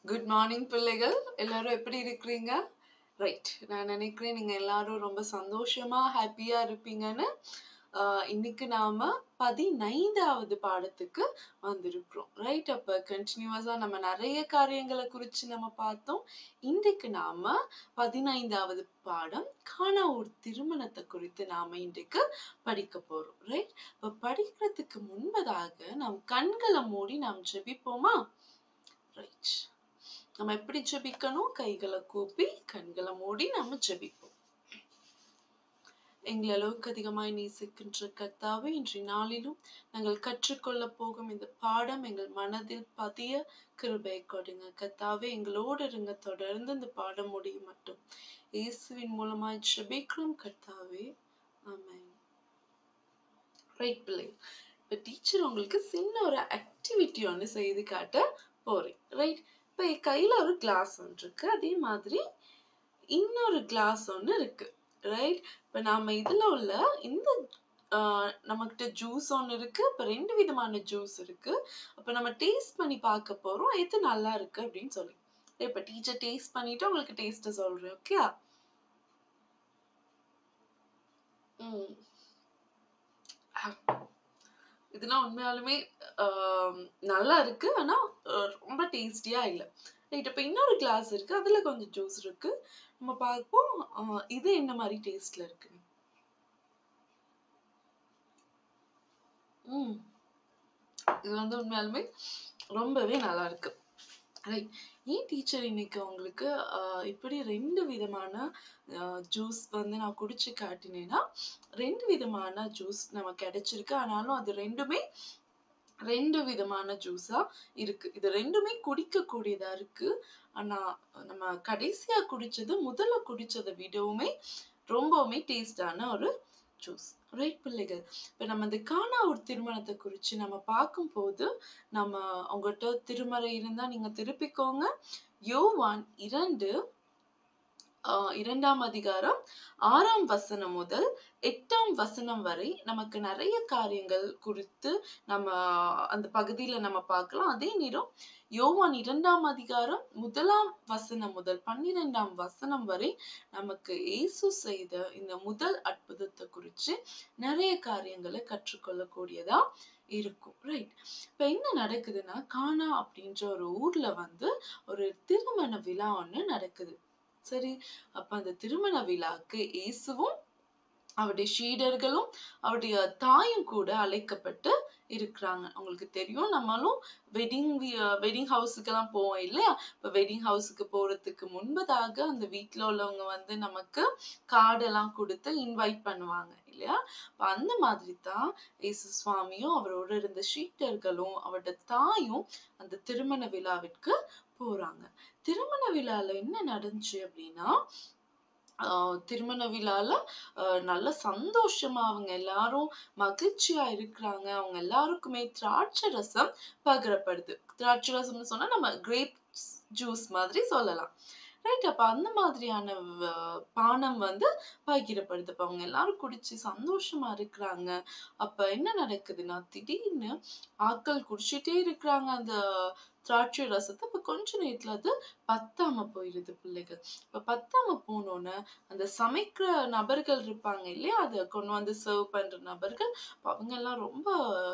good morning பிள்ளைகள் எல்லாரும் எப்படி இருக்கிறீங்க ரைட் நான் நினைக்கிறேன் நீங்க எல்லாரும் ரொம்ப சந்தோஷமா ஹாப்பியா இருப்பீங்கன்னு ஆஹ் இன்னைக்கு நாம பதினைந்தாவது பாடத்துக்கு வந்திருக்கிறோம் ரைட் அப்ப கண்டினியூஸா நம்ம நிறைய காரியங்களை குறிச்சு நம்ம பார்த்தோம் இன்றைக்கு நாம பதினைந்தாவது பாடம் காணா ஒரு திருமணத்தை குறித்து நாம இன்றைக்கு படிக்க போறோம் ரைட் இப்ப படிக்கிறதுக்கு முன்பதாக நாம் கண்களை மூடி நாம் ஜெபிப்போமா ரைட் நம்ம எப்படி ஜெபிக்கணும் கைகளை கூப்பி கண்களை மூடி நம்ம ஜெபிப்போம் எங்களை அளவுக்கு அதிகமாய் நேசிக்கின்ற கர்த்தாவே இன்றைய நாளிலும் நாங்கள் கற்றுக்கொள்ள போகும் இந்த பாடம் எங்கள் மனதில் பதிய கிருபை கொடுங்க கர்த்தாவே எங்களோடு இருங்க தொடர்ந்து இந்த பாடம் முடியும் மட்டும் இயேசுவின் மூலமாய் ஜெபிக்கிறோம் கர்த்தாவே ஆமென் ரைட் பிள்ளை இப்ப டீச்சர் உங்களுக்கு சின்ன ஒரு ஆக்டிவிட்டி ஒன்று செய்து காட்ட போறேன் ரைட் இப்ப என் கையில ஒரு கிளாஸ் ஒன்று இருக்கு அதே மாதிரி இன்னொரு கிளாஸ் ஒன்று இருக்கு ரைட் இப்ப நாம இதுல உள்ள இந்த நம்மகிட்ட ஜூஸ் ஒன்று இருக்கு இப்ப ரெண்டு விதமான ஜூஸ் இருக்கு அப்ப நம்ம டேஸ்ட் பண்ணி பார்க்க போறோம் எது நல்லா இருக்கு அப்படின்னு சொல்லி இப்ப டீச்சர் டேஸ்ட் பண்ணிட்டு உங்களுக்கு டேஸ்ட் சொல்றேன் ஓகே ம் இதெல்லாம் உண்மையாலுமே நல்லா இருக்கு ஆனா ரொம்ப டேஸ்டியா இல்ல ரைட் இப்ப இன்னொரு கிளாஸ் இருக்கு அதுல கொஞ்சம் ஜூஸ் இருக்கு நம்ம பார்ப்போம் இது என்ன மாதிரி டேஸ்ட்ல இருக்கு ம் இது வந்து உண்மையாலுமே ரொம்பவே நல்லா இருக்கு ரைட் ஏன் டீச்சர் இன்னைக்கு உங்களுக்கு இப்படி ரெண்டு விதமான ஜூஸ் வந்து நான் குடிச்சு காட்டினேன்னா ரெண்டு விதமான ஜூஸ் நமக்கு கிடைச்சிருக்கு ஆனாலும் அது ரெண்டுமே ரெண்டு விதமான ஜூஸா இருக்கு இது ரெண்டுமே குடிக்க கூடியதா இருக்கு ஆனா நம்ம கடைசியா குடிச்சது முதல்ல குடிச்சதை விடவுமே ரொம்பவுமே டேஸ்டான ஒரு ஜூஸ் ரைட் பிள்ளைகள் இப்ப நம்ம இந்த காணா ஒரு திருமணத்தை குறிச்சு நம்ம பார்க்கும் போது நம்ம உங்ககிட்ட திருமறை இருந்தா நீங்க திருப்பிக்கோங்க யோவான் இரண்டு ஆஹ் இரண்டாம் அதிகாரம் ஆறாம் வசனம் முதல் எட்டாம் வசனம் வரை நமக்கு நிறைய காரியங்கள் குறித்து நம்ம அந்த பகுதியில நம்ம பார்க்கலாம் அதே நேரம் யோவான் இரண்டாம் அதிகாரம் முதலாம் வசனம் முதல் பன்னிரெண்டாம் வசனம் வரை நமக்கு இயேசு செய்த இந்த முதல் அற்புதத்தை குறிச்சு நிறைய காரியங்களை கற்றுக்கொள்ளக்கூடியதா இருக்கும் ரைட் இப்ப என்ன நடக்குதுன்னா கானா அப்படின்ற ஒரு ஊர்ல வந்து ஒரு திருமண விழா ஒண்ணு நடக்குது சரி அப்ப அந்த திருமண விழாக்கு இயேசுவும் அவருடைய சீடர்களும் அவருடைய தாயும் கூட அழைக்கப்பட்டு இருக்கிறாங்க உங்களுக்கு தெரியும் நம்மளும் வெட்டிங் வெட்டிங் ஹவுஸுக்கெல்லாம் போவோம் இல்லையா இப்ப வெட்டிங் ஹவுஸுக்கு போறதுக்கு முன்பதாக அந்த வீட்டுல உள்ளவங்க வந்து நமக்கு கார்டெல்லாம் கொடுத்து இன்வைட் பண்ணுவாங்க இல்லையா அப்ப அந்த மாதிரி தான் இயேசு சுவாமியும் அவரோட இருந்த சீட்டர்களும் அவரோட தாயும் அந்த திருமண விழாவிற்கு போறாங்க திருமண விழால என்ன நடந்துச்சு அப்படின்னா ஆஹ் திருமண விழால ஆஹ் நல்ல சந்தோஷமா அவங்க எல்லாரும் மகிழ்ச்சியா இருக்கிறாங்க அவங்க எல்லாருக்குமே திராட்சை ரசம் பகிரப்படுது திராட்சை ரசம்னு சொன்னா நம்ம கிரேப் ஜூஸ் மாதிரி சொல்லலாம் ரைட் அப்ப அந்த மாதிரியான பானம் வந்து பகிரப்படுது அப்ப அவங்க எல்லாரும் குடிச்சு சந்தோஷமா இருக்கிறாங்க அப்ப என்ன நடக்குதுன்னா திடீர்னு ஆட்கள் குடிச்சிட்டே இருக்கிறாங்க அந்த திராட்சை ரசத்தை இப்ப கொஞ்ச நேரத்துல அது பத்தாம போயிருது பிள்ளைகள் இப்ப பத்தாம போனோன்னு அந்த சமைக்கிற நபர்கள் இருப்பாங்க இல்லையா அதை கொண்டு வந்து சர்வ் பண்ற நபர்கள் அவங்க எல்லாம் ரொம்ப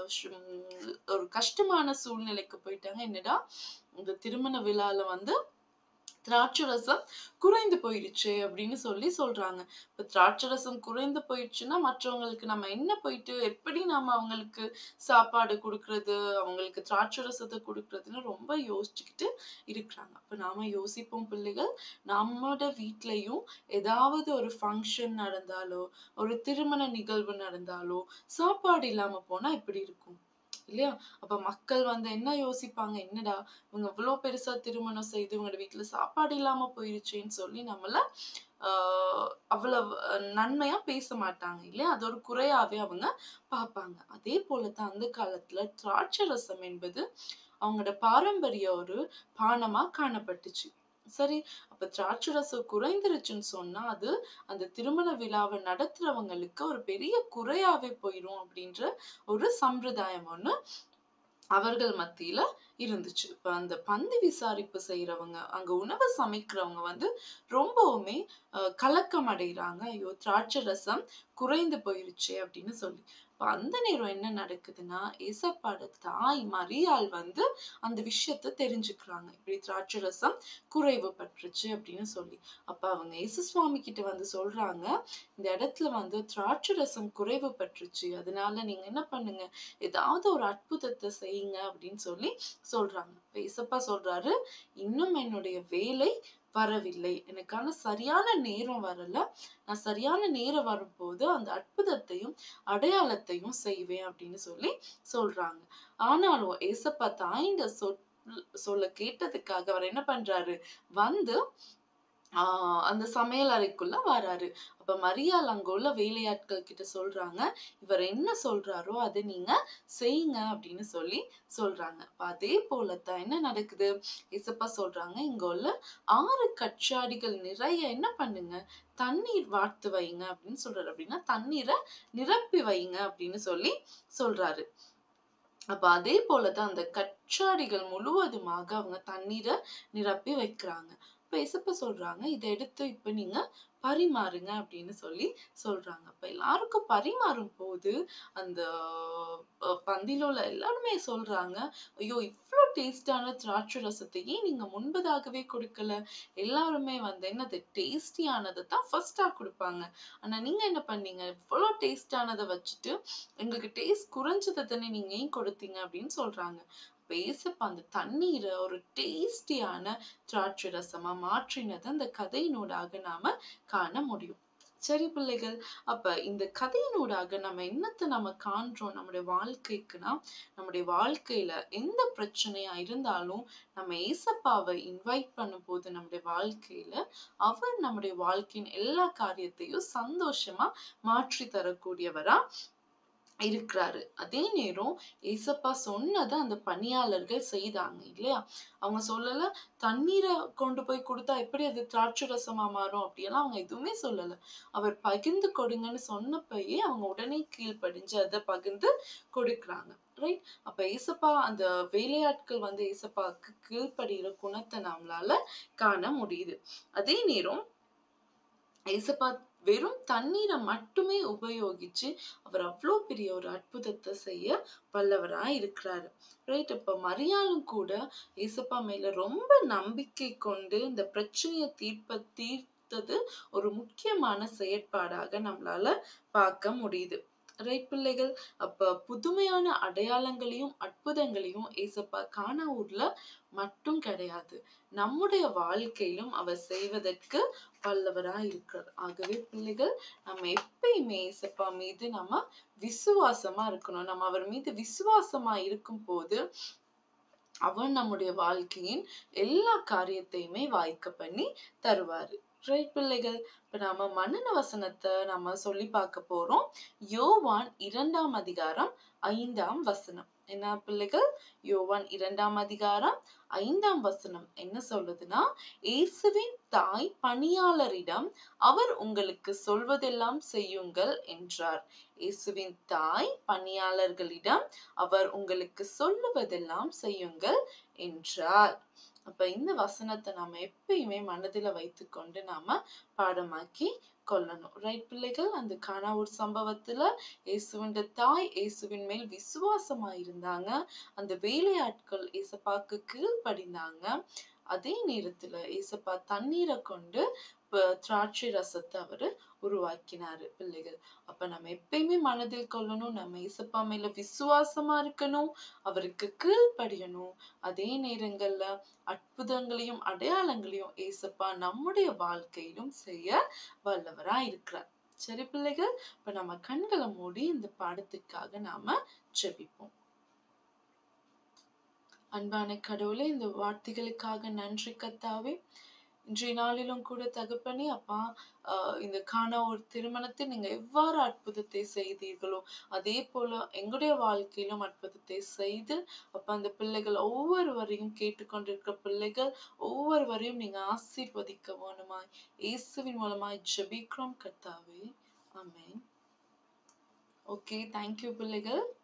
ஒரு கஷ்டமான சூழ்நிலைக்கு போயிட்டாங்க என்னடா இந்த திருமண விழால வந்து திராட்சை ரசம் குறைந்து போயிடுச்சு அப்படின்னு சொல்லி சொல்றாங்க இப்ப திராட்சை ரசம் குறைந்து போயிடுச்சுன்னா மற்றவங்களுக்கு நம்ம என்ன போயிட்டு எப்படி நாம அவங்களுக்கு சாப்பாடு கொடுக்கறது அவங்களுக்கு திராட்சை ரசத்தை கொடுக்கறதுன்னு ரொம்ப யோசிச்சுக்கிட்டு இருக்கிறாங்க அப்ப நாம யோசிப்போம் பிள்ளைகள் நம்மளோட வீட்லயும் ஏதாவது ஒரு ஃபங்க்ஷன் நடந்தாலோ ஒரு திருமண நிகழ்வு நடந்தாலோ சாப்பாடு இல்லாம போனா எப்படி இருக்கும் இல்லையா அப்ப மக்கள் வந்து என்ன யோசிப்பாங்க என்னடா இவங்க இவ்வளவு பெருசா திருமணம் செய்து இவங்களோட வீட்டுல சாப்பாடு இல்லாம போயிருச்சேன்னு சொல்லி நம்மள ஆஹ் அவ்வளவு நன்மையா பேச மாட்டாங்க இல்லையா அது ஒரு குறையாவே அவங்க பார்ப்பாங்க அதே போலதான் அந்த காலத்துல திராட்சை ரசம் என்பது அவங்களோட பாரம்பரிய ஒரு பானமா காணப்பட்டுச்சு சரி அப்ப திராட்சை ரசம் குறைந்துருச்சுன்னு சொன்னா அது அந்த திருமண விழாவை நடத்துறவங்களுக்கு ஒரு பெரிய குறையாவே போயிரும் அப்படின்ற ஒரு சம்பிரதாயம் ஒண்ணு அவர்கள் மத்தியில இருந்துச்சு இப்ப அந்த பந்தி விசாரிப்பு செய்யறவங்க அங்க உணவு சமைக்கிறவங்க வந்து ரொம்பவுமே அஹ் கலக்கம் அடைகிறாங்க ஐயோ திராட்சை ரசம் குறைந்து போயிருச்சு அப்படின்னு சொல்லி இப்ப அந்த நேரம் என்ன நடக்குதுன்னா ஏசப்பாட தாய் மரியாள் வந்து அந்த விஷயத்த தெரிஞ்சுக்கிறாங்க இப்படி திராட்சை ரசம் குறைவு பட்டுருச்சு அப்படின்னு சொல்லி அப்ப அவங்க இயேசு சுவாமி கிட்ட வந்து சொல்றாங்க இந்த இடத்துல வந்து திராட்சை ரசம் குறைவு பட்டுருச்சு அதனால நீங்க என்ன பண்ணுங்க ஏதாவது ஒரு அற்புதத்தை செய்யுங்க அப்படின்னு சொல்லி சொல்றாங்க இப்ப இசப்பா சொல்றாரு இன்னும் என்னுடைய வேலை வரவில்லை எனக்கான சரியான நேரம் வரல நான் சரியான நேரம் வரும்போது அந்த அற்புதத்தையும் அடையாளத்தையும் செய்வேன் அப்படின்னு சொல்லி சொல்றாங்க ஆனாலும் ஏசப்பா தாய்ந்த சொல் சொல்ல கேட்டதுக்காக அவர் என்ன பண்றாரு வந்து ஆஹ் அந்த சமையல் அறைக்குள்ள வராரு அப்ப மரியாள் அங்க உள்ள வேலையாட்கள் கிட்ட சொல்றாங்க இவர் என்ன சொல்றாரோ அதை நீங்க செய்யுங்க அப்படின்னு சொல்லி சொல்றாங்க அப்ப அதே போலத்தான் என்ன நடக்குது இசப்பா சொல்றாங்க இங்க உள்ள ஆறு கச்சாடிகள் நிறைய என்ன பண்ணுங்க தண்ணீர் வார்த்து வைங்க அப்படின்னு சொல்றாரு அப்படின்னா தண்ணீரை நிரப்பி வைங்க அப்படின்னு சொல்லி சொல்றாரு அப்ப அதே போலதான் அந்த கச்சாடிகள் முழுவதுமாக அவங்க தண்ணீரை நிரப்பி வைக்கிறாங்க இப்ப இசப்ப சொல்றாங்க இதை எடுத்து இப்ப நீங்க பரிமாறுங்க அப்படின்னு சொல்லி சொல்றாங்க அப்ப எல்லாருக்கும் பரிமாறும் போது அந்த அஹ், பந்தியில உள்ள எல்லாருமே சொல்றாங்க ஐயோ இவ்ளோ டேஸ்டான திராட்சை ரசத்தை ஏன் நீங்க முன்பதாகவே கொடுக்கல எல்லாருமே வந்து என்னது டேஸ்டியானதை தான் ஃபர்ஸ்டா கொடுப்பாங்க ஆனா நீங்க என்ன பண்ணீங்க இவ்வளோ டேஸ்டானதை வச்சுட்டு எங்களுக்கு டேஸ்ட் குறைஞ்சதை தானே நீங்க ஏன் கொடுத்தீங்க அப்படின்னு சொல்றாங்க பேசப்ப அந்த தண்ணீரை ஒரு டேஸ்டியான திராட்சை ரசமா மாற்றினதை அந்த கதையினூடாக நாம காண முடியும் சரி பிள்ளைகள் அப்ப இந்த கதையினூடாக நம்ம என்னத்தை நம்ம காண்றோம் நம்முடைய வாழ்க்கைக்குன்னா நம்முடைய வாழ்க்கையில எந்த பிரச்சனையா இருந்தாலும் நம்ம ஏசப்பாவை இன்வைட் பண்ணும்போது நம்முடைய வாழ்க்கையில அவர் நம்முடைய வாழ்க்கையின் எல்லா காரியத்தையும் சந்தோஷமா மாற்றி தரக்கூடியவரா இருக்கிறாரு அதே நேரம் ஏசப்பா சொன்னதை அந்த பணியாளர்கள் செய்தாங்க இல்லையா அவங்க சொல்லல தண்ணீரை கொண்டு போய் கொடுத்தா எப்படி அது திராட்சை ரசமா மாறும் அப்படியெல்லாம் அவங்க எதுவுமே சொல்லல அவர் பகிர்ந்து கொடுங்கன்னு சொன்னப்பயே அவங்க உடனே கீழ்ப்படிஞ்சு அதை பகிர்ந்து கொடுக்குறாங்க ரைட் அப்ப ஏசப்பா அந்த வேலையாட்கள் வந்து ஏசப்பாக்கு கீழ்ப்படுகிற குணத்தை நம்மளால காண முடியுது அதே நேரம் ஏசப்பா வெறும் தண்ணீரை மட்டுமே உபயோகிச்சு அவர் அவ்வளோ பெரிய ஒரு அற்புதத்தை செய்ய வல்லவரா இருக்கிறாரு ரைட் இப்ப மரியாளும் கூட ஏசப்பா மேல ரொம்ப நம்பிக்கை கொண்டு இந்த பிரச்சனையை தீர்ப்ப தீர்த்தது ஒரு முக்கியமான செயற்பாடாக நம்மளால பார்க்க முடியுது ரைட் பிள்ளைகள் அப்ப புதுமையான அடையாளங்களையும் அற்புதங்களையும் ஏசப்பா கானாவூர்ல மட்டும் கிடையாது நம்முடைய வாழ்க்கையிலும் அவர் செய்வதற்கு வல்லவரா இருக்கிறார் ஆகவே பிள்ளைகள் நம்ம எப்பயுமே ஏசப்பா மீது நம்ம விசுவாசமா இருக்கணும் நம்ம அவர் மீது விசுவாசமா இருக்கும் போது அவர் நம்முடைய வாழ்க்கையின் எல்லா காரியத்தையுமே வாய்க்க பண்ணி தருவாரு ரைட் பிள்ளைகள் இப்ப நாம மன்னன வசனத்தை நம்ம சொல்லி பார்க்க போறோம் யோவான் இரண்டாம் அதிகாரம் ஐந்தாம் வசனம் என்ன பிள்ளைகள் யோவான் இரண்டாம் அதிகாரம் ஐந்தாம் வசனம் என்ன சொல்லுதுன்னா இயேசுவின் தாய் பணியாளரிடம் அவர் உங்களுக்கு சொல்வதெல்லாம் செய்யுங்கள் என்றார் இயேசுவின் தாய் பணியாளர்களிடம் அவர் உங்களுக்கு சொல்லுவதெல்லாம் செய்யுங்கள் என்றார் அப்ப இந்த வசனத்தை நாம எப்பயுமே மனதில வைத்துக்கொண்டு நாம பாடமாக்கி கொள்ளணும் ரைட் பிள்ளைகள் அந்த கானாவூர் சம்பவத்துல இயேசுவின் தாய் இயேசுவின் மேல் விசுவாசமா இருந்தாங்க அந்த வேலையாட்கள் ஏசப்பாக்கு கீழ்ப்படிந்தாங்க அதே நேரத்துல ஏசப்பா தண்ணீரை கொண்டு ப- திராட்சை ரசத்தை அவரு உருவாக்கினாரு பிள்ளைகள் அப்ப நம்ம எப்பயுமே மனதில் கொள்ளணும் நம்ம ஏசப்பா மேல விசுவாசமா இருக்கணும் அவருக்கு கீழ்ப்படியணும் அதே நேரங்கள்ல அற்புதங்களையும் அடையாளங்களையும் ஏசப்பா நம்முடைய வாழ்க்கையிலும் செய்ய வல்லவரா இருக்கிறார் சரி பிள்ளைகள் இப்ப நம்ம கண்களை மூடி இந்த பாடத்துக்காக நாம ஜெபிப்போம் அன்பான கடவுளே இந்த வார்த்தைகளுக்காக நன்றி கத்தாவே இன்றைய நாளிலும் கூட தகப்பனே அப்பா ஆஹ் இந்த காண ஒரு திருமணத்தை நீங்க எவ்வாறு அற்புதத்தை செய்தீர்களோ அதே போல எங்களுடைய வாழ்க்கையிலும் அற்புதத்தை செய்து அப்ப அந்த பிள்ளைகள் ஒவ்வொருவரையும் கேட்டுக்கொண்டிருக்கிற பிள்ளைகள் ஒவ்வொருவரையும் நீங்க ஆசீர்வதிக்க வேணுமாய் இயேசுவின் மூலமாய் ஜெபிக்கிறோம் கர்த்தாவே ஆமென் ஓகே தேங்க்யூ பிள்ளைகள்